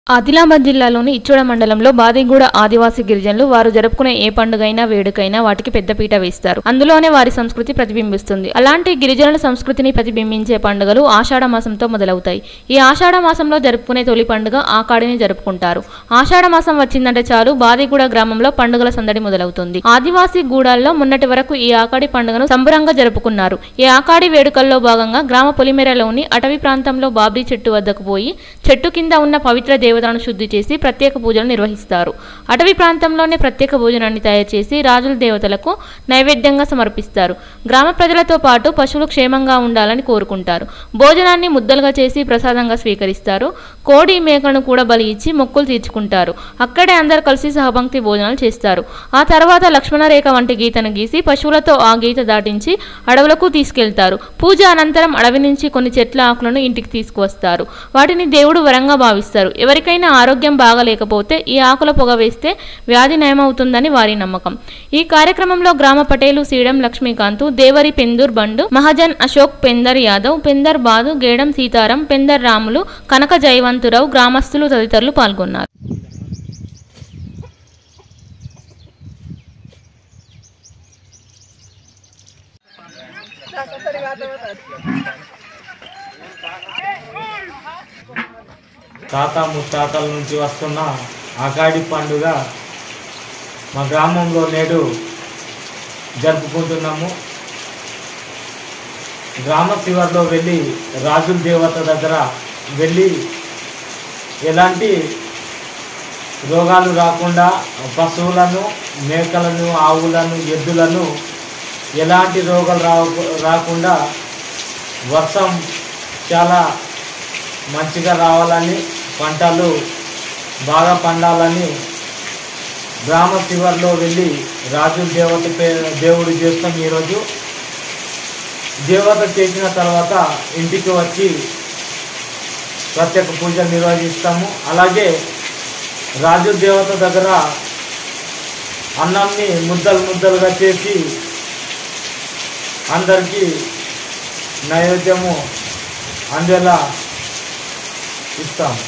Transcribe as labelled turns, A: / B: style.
A: ఆదిలాబాద్ జిల్లాలోని ఇచ్చోడ మండలంలో బాదిగూడ ఆదివాసీ గిరిజనులు వారు జరుపుకునే ఏ పండుగైనా వేడుకైనా వాటికి పెద్దపీట వేస్తారు అందులోనే వారి సంస్కృతి ప్రతిబింబిస్తుంది అలాంటి గిరిజనుల సంస్కృతిని ప్రతిబింబించే పండుగలు ఆషాఢ మాసంతో మొదలవుతాయి ఈ ఆషాఢ మాసంలో జరుపుకునే తొలి పండుగ ఆకాడిని జరుపుకుంటారు ఆషాఢ మాసం వచ్చిందంటే చాలు బాదిగూడ గ్రామంలో పండుగల సందడి మొదలవుతుంది ఆదివాసీ గూడాల్లో మొన్నటి వరకు ఈ ఆకాడి పండుగను సంబరంగా జరుపుకున్నారు ఈ ఆకాడి వేడుకల్లో భాగంగా గ్రామ పొలిమేరలోని అటవీ ప్రాంతంలో బాబ్రీ చెట్టు వద్దకు పోయి చెట్టు కింద ఉన్న పవిత్ర దేవతలను శుద్ధి చేసి ప్రత్యేక పూజలు నిర్వహిస్తారు అటవీ ప్రాంతంలోనే ప్రత్యేక భోజనాన్ని తయారు చేసి రాజుల దేవతలకు నైవేద్యంగా సమర్పిస్తారు గ్రామ ప్రజలతో పాటు పశువులు క్షేమంగా ఉండాలని కోరుకుంటారు భోజనాన్ని ముద్దలుగా చేసి ప్రసాదంగా స్వీకరిస్తారు కోడి మేకలను కూడా బలి ఇచ్చి మొక్కులు తీర్చుకుంటారు అక్కడే అందరు కలిసి సహపంక్తి భోజనాలు చేస్తారు ఆ తర్వాత లక్ష్మణరేఖ వంటి గీతను గీసి పశువులతో ఆ గీత దాటించి అడవులకు తీసుకెళ్తారు పూజ అనంతరం అడవి నుంచి కొన్ని చెట్ల ఆకులను ఇంటికి తీసుకువస్తారు వాటిని దేవుడు వరంగా భావిస్తారు ఎవరికైనా ఆరోగ్యం బాగలేకపోతే ఈ ఆకుల పొగ వేస్తే వ్యాధి నయమవుతుందని వారి నమ్మకం ఈ కార్యక్రమంలో గ్రామ పటేలు సీడం లక్ష్మీకాంత్ దేవరి పెందూర్ బండు మహాజన్ అశోక్ పెందర్ యాదవ్ పెందర్ బాదు గేడం సీతారాం పెందర్ రాములు కనక జయవంతురావు గ్రామస్తులు తదితరులు పాల్గొన్నారు
B: తాత ముత్తాతల నుంచి వస్తున్న ఆకాడి పండుగ మా గ్రామంలో నేడు జరుపుకుంటున్నాము గ్రామ శివార్లో వెళ్ళి రాజుల దేవత దగ్గర వెళ్ళి ఎలాంటి రోగాలు రాకుండా పశువులను మేకలను ఆవులను ఎద్దులను ఎలాంటి రోగాలు రా రాకుండా వర్షం చాలా మంచిగా రావాలని పంటలు బాగా పండాలని గ్రామ శివర్లో వెళ్ళి రాజు దేవత పే దేవుడు చేస్తాం ఈరోజు దేవత చేసిన తర్వాత ఇంటికి వచ్చి ప్రత్యేక పూజ నిర్వహిస్తాము అలాగే రాజు దేవత దగ్గర అన్నాన్ని ముద్దలు ముద్దలుగా చేసి అందరికీ నైవేద్యము అందేలా ఇస్తాం